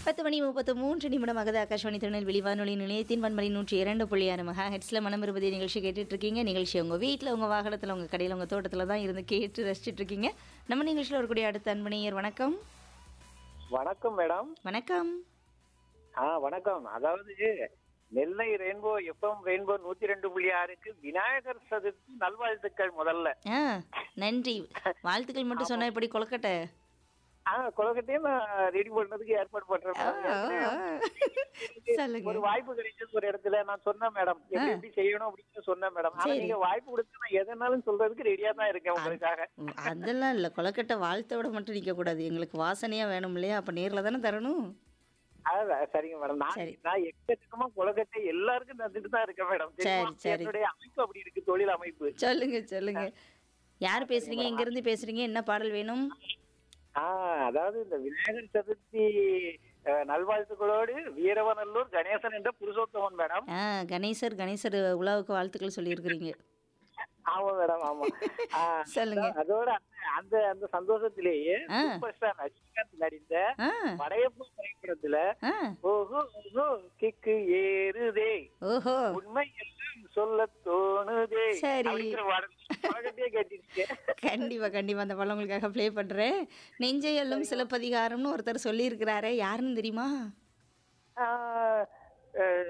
பத்து மணி முப்பத்து மூன்று நிமிடம் அகத ஆகாஷ்வாணி திருநெல்வேலி வானொலி நிலையத்தின் வன்மணி நூற்றி இரண்டு புள்ளி ஆறு மெகா ஹெட்ஸில் மனம் இருபது நிகழ்ச்சி கேட்டுட்டு இருக்கீங்க நிகழ்ச்சி உங்கள் வீட்டில் உங்கள் வாகனத்தில் உங்கள் கடையில் உங்கள் தோட்டத்தில் தான் இருந்து கேட்டு ரசிச்சிட்டு இருக்கீங்க நம்ம நிகழ்ச்சியில் வரக்கூடிய அடுத்த அன்பணியர் வணக்கம் வணக்கம் மேடம் வணக்கம் ஆ வணக்கம் அதாவது நெல்லை ரெயின்போ எஃப்எம் ரெயின்போ நூத்தி ரெண்டு புள்ளி ஆறுக்கு விநாயகர் சதுர்த்தி நல்வாழ்த்துக்கள் முதல்ல ஆ நன்றி வாழ்த்துக்கள் மட்டும் சொன்னா எப்படி கொலக்கட்டை ஆ கொலக்கட்டையும் நான் ரெடி பண்ணதுக்கு ஏற்பாடு பண்றேன் மேடம். சொல்லுங்க ஒரு வாய்ப்பு கிடைச்சது ஒரு இடத்துல நான் சொன்னேன் மேடம் எப்படி எப்படி செய்யணும் அப்படின்னு சொன்னேன் மேடம் ஆனா சரி. நீங்க வாய்ப்பு கொடுத்து நான் எதனாலும் சொல்றதுக்கு ரெடியா தான் இருக்கேன் உங்களுக்காக ம், அதெல்லாம் இல்லை கொலக்கட்டை வாழ்த்தோட மட்டும் நிற்கக்கூடாது எங்களுக்கு வாசனையாக வேணும் இல்லையா அப்போ நேரில் தானே தரணும் அதான் சரிங்க மேடம் நான் சரி. நான் எக்கச்சக்கமா கொலக்கட்டை எல்லாருக்கும் தந்துட்டு தான் இருக்கேன் மேடம் தெரியுமா? சரி, சரி. என்னுடைய அமைப்பு அப்படி இருக்கு தொழில் அமைப்பு சொல்லுங்க சொல்லுங்க யார் பேசுறீங்க எங்கேருந்து பேசுறீங்க என்ன பாடல் வேணும் ஆ அதாவது இந்த விநாயகர் சதுர்த்தி அஹ், நல்வாழ்த்துக்களோடு வீரவநல்லூர் கணேசன் என்ற புருஷோத்தமன் மேடம் ஆ கணேசர் கணேசர் உலாவுக்கு வாழ்த்துக்கள் சொல்லியிருக்கிறீங்க ஆமா மேடம் ஆமா ஆ, சொல்லுங்க. அதோட அந்த- அந்த அந்த சந்தோஷத்திலேயே ஆ. சூப்பர் ஸ்டார் ரஜினிகாந்த் நடித்த ஆ படையப்பூ திரைப்படத்துல ஆ ஓஹோ ஓஹோ கிக்கு ஏறுதே ஓஹோ உண்மை எல்லாம் சொல்ல தோணுதே சரி. அப்படிங்கிற பாடல் உலகத்தையே கேட்டிருக்கேன் கண்டிப்பா கண்டிப்பா அந்த படம் உங்களுக்காக ப்ளே பண்றேன் நெஞ்சையல்லும் சிலப்பதிகாரம்னு ஒருத்தர் சொல்லியிருக்கிறாரே யாருன்னு தெரியுமா ஆ, அஹ்,